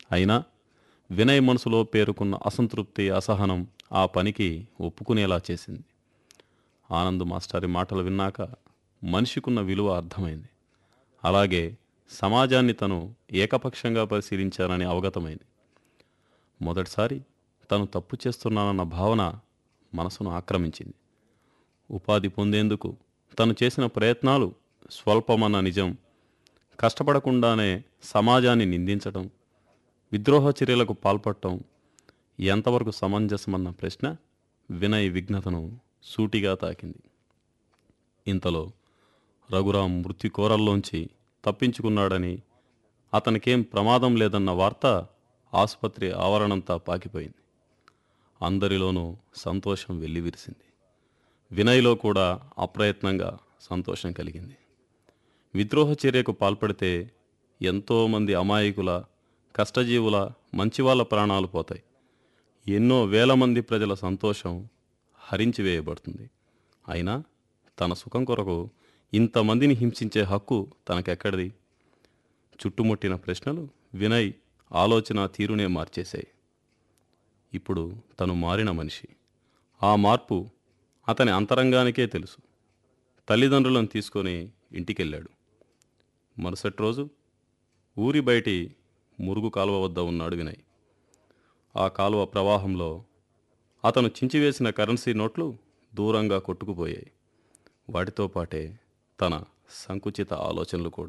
అయినా వినయ్ మనసులో పేరుకున్న అసంతృప్తి అసహనం ఆ పనికి ఒప్పుకునేలా చేసింది ఆనంద్ మాస్టారి మాటలు విన్నాక మనిషికున్న విలువ అర్థమైంది అలాగే సమాజాన్ని తను ఏకపక్షంగా పరిశీలించానని అవగతమైంది మొదటిసారి తను తప్పు చేస్తున్నానన్న భావన మనసును ఆక్రమించింది ఉపాధి పొందేందుకు తను చేసిన ప్రయత్నాలు స్వల్పమన్న నిజం కష్టపడకుండానే సమాజాన్ని నిందించటం విద్రోహ చర్యలకు పాల్పడటం ఎంతవరకు సమంజసమన్న ప్రశ్న వినయ్ విఘ్నతను సూటిగా తాకింది ఇంతలో రఘురాం మృత్యు కోరల్లోంచి తప్పించుకున్నాడని అతనికేం ప్రమాదం లేదన్న వార్త ఆసుపత్రి ఆవరణంతా పాకిపోయింది అందరిలోనూ సంతోషం వెల్లివిరిసింది వినయ్లో కూడా అప్రయత్నంగా సంతోషం కలిగింది విద్రోహ చర్యకు పాల్పడితే ఎంతోమంది అమాయకుల కష్టజీవుల మంచివాళ్ళ ప్రాణాలు పోతాయి ఎన్నో వేల మంది ప్రజల సంతోషం హరించివేయబడుతుంది అయినా తన సుఖం కొరకు ఇంతమందిని హింసించే హక్కు తనకెక్కడిది చుట్టుముట్టిన ప్రశ్నలు వినయ్ ఆలోచన తీరునే మార్చేశాయి ఇప్పుడు తను మారిన మనిషి ఆ మార్పు అతని అంతరంగానికే తెలుసు తల్లిదండ్రులను తీసుకొని ఇంటికెళ్ళాడు మరుసటి రోజు ఊరి బయటి మురుగు కాలువ వద్ద ఉన్నాడు వినయ్ ఆ కాలువ ప్రవాహంలో అతను చించివేసిన కరెన్సీ నోట్లు దూరంగా కొట్టుకుపోయాయి వాటితో పాటే తన సంకుచిత ఆలోచనలు కూడా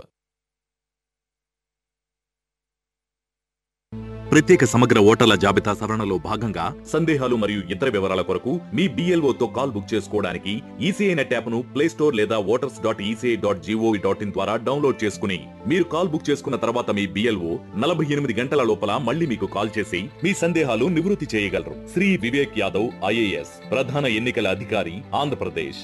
ప్రత్యేక సమగ్ర ఓటర్ల జాబితా సవరణలో భాగంగా సందేహాలు మరియు ఇతర వివరాల కొరకు మీ BLO తో కాల్ బుక్ చేసుకోవడానికి ఈసీఐ నెట్ యాప్ను ప్లే స్టోర్ లేదా voters dot ECI dot GOV dot in ద్వారా డౌన్లోడ్ చేసుకుని మీరు కాల్ బుక్ చేసుకున్న తర్వాత మీ బిఎల్ఓ నలభై ఎనిమిది గంటల లోపల మళ్ళీ మీకు కాల్ చేసి మీ సందేహాలు నివృత్తి చేయగలరు శ్రీ వివేక్ యాదవ్ ఐఏఎస్ ప్రధాన ఎన్నికల అధికారి ఆంధ్రప్రదేశ్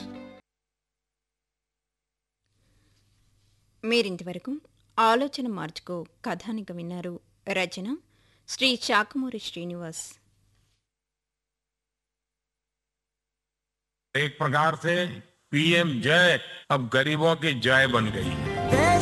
మీరింతవరకు ఆలోచన మార్చుకో కథానిక విన్నారు రచన శ్రీ శాకమూరి శ్రీనివాస్ एक प्रकार से पीएम जय अब गरीबों की जय बन गई है